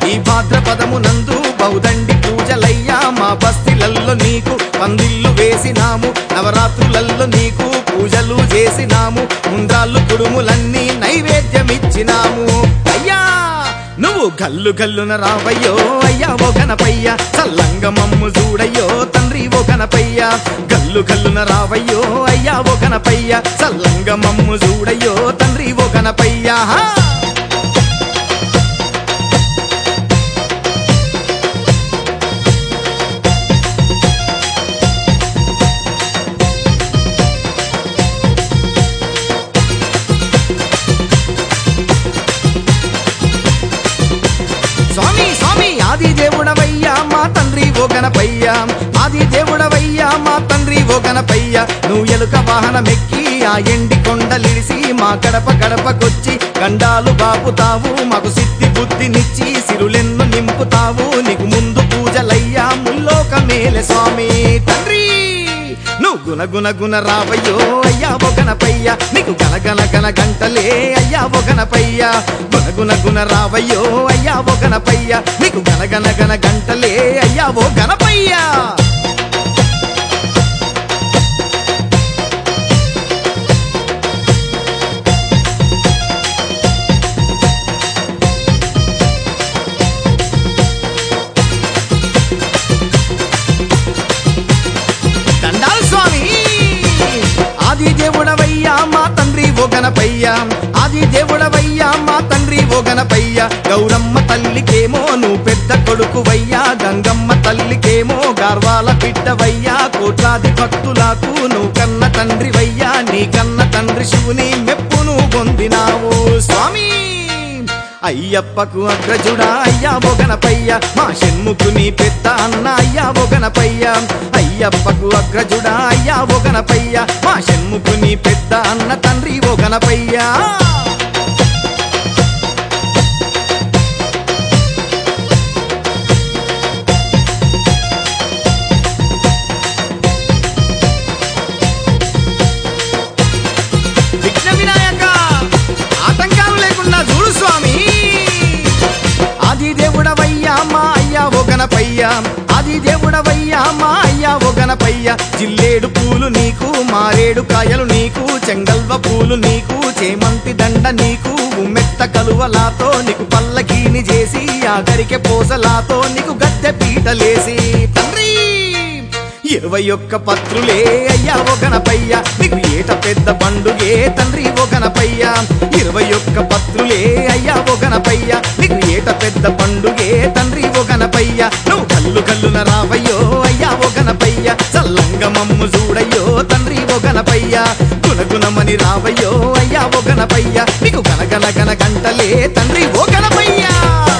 ఈ భాద్రపదమునందు బౌదండి పూజలయ్యా మా బస్తిలల్లో నీకు పందిళ్ళు వేసినాము నవరాత్రులల్లో నీకు పూజలు చేసినాము ఉండ్రాళ్ళు కుడుములన్నీ నైవేద్యమిచ్చినాము అయ్యా నువ్వు గల్లు గల్లున రావయ్యో అయ్యా ఓ గణపయ్య చల్లంగ మమ్ము చూడయ్యో తండ్రి ఓ గణపయ్య గల్లు గల్లున రావయ్యో అయ్యా ఓ గణపయ్య చల్లంగ మమ్ము చూడయ్యో తండ్రి ఓ గణపయ్య హా! స్వామి స్వామి ఆది దేవుడవయ్యా మా తండ్రి ఓ గణపయ్య ఆది దేవుడవయ్యా మా తండ్రి ఓ గణపయ్య నువ్వు ఎలుక వాహనమెక్కి ఆ ఎండి కొండలిడిసి మా గడప గడపకొచ్చి గండాలు బాపుతావు మాకు సిద్ధి బుద్ధినిచ్చి సిరులెన్ను నింపుతావు నీకు ముందు పూజలయ్యా ముల్లోక మేలే స్వామి తండ్రి నువ్వు గుణ గుణ గుణ రావయ్యో అయ్యా ఓ గణపయ్య నీకు గన గన గన గంటలే అయ్యా ఓ గణపయ్య గుణ గుణ గుణ రావయ్యో అయ్యా ఓ గణపయ్య నీకు గన గన గన గంటలే అయ్యా ఓ గణపయ్య దండాలు స్వామి ఆది దేవుడవయ్యా మా తండ్రి ఓ గణపయ్య ఆది దేవుడవయ్యా మా తండ్రి ఓ గణపయ్య గౌరమ్మ తల్లికేమో నువ్వు పెద్ద కొడుకువయ్యా గంగమ్మ తల్లికేమో గార్వాల బిడ్డవయ్యా కోట్లాది భక్తులకు నువ్వు కన్న తండ్రివయ్యా నీ కన్న తండ్రి శివుని మెప్పును పొందినావు స్వామి అయ్యప్పకు అగ్రజుడా అయ్యా ఓ గణపయ్య మా షణ్ముఖుని పెద్ద అన్న అయ్యా ఓ గణపయ్య అయ్యప్పకు అగ్రజుడా అయ్యా ఓ గణపయ్య మా షణ్ముఖుని పెద్ద అన్న తండ్రి ఓ గణపయ్య విఘ్న వినాయక ఆటంకాలు లేకుండా చూడు స్వామి ఆది దేవుడవయ్యా మా అయ్యా ఓ గణపయ్య ఆది దేవుడవయ్యా మా అయ్యా ఓ గణపయ్య జిల్లేడు పూలు నీకు మారేడు కాయలు నీకు చెంగల్వ పూలు నీకు చేమంతి దండ నీకు ఉమ్మెత్త కలువలాతో నీకు పల్లకీని చేసి ఆఖరికి పోసలాతో నీకు గద్దె పీటలేసి తండ్రి ఇరవై ఒక్క పత్రులే అయ్యా ఓ గణపయ్య నీకు ఏట పెద్ద పండుగే తండ్రి ఓ గణపయ్య ఇరవై ఒక్క పత్రులే అయ్యా ఓ గణపయ్య నీకు ఏట పెద్ద పండుగే తండ్రి ఓ గణపయ్య నువ్వు కల్లు కల్లున రావయ్యో అయ్యా ఓ గణపయ్య చల్లంగ మమ్ము చూడయ్యో తండ్రి ఓ గణపయ్య గుణగుణమని రావయ్యో అయ్యా ఓ గణపయ్య నీకు గనగన గన గంటలే తండ్రి ఓ గణపయ్య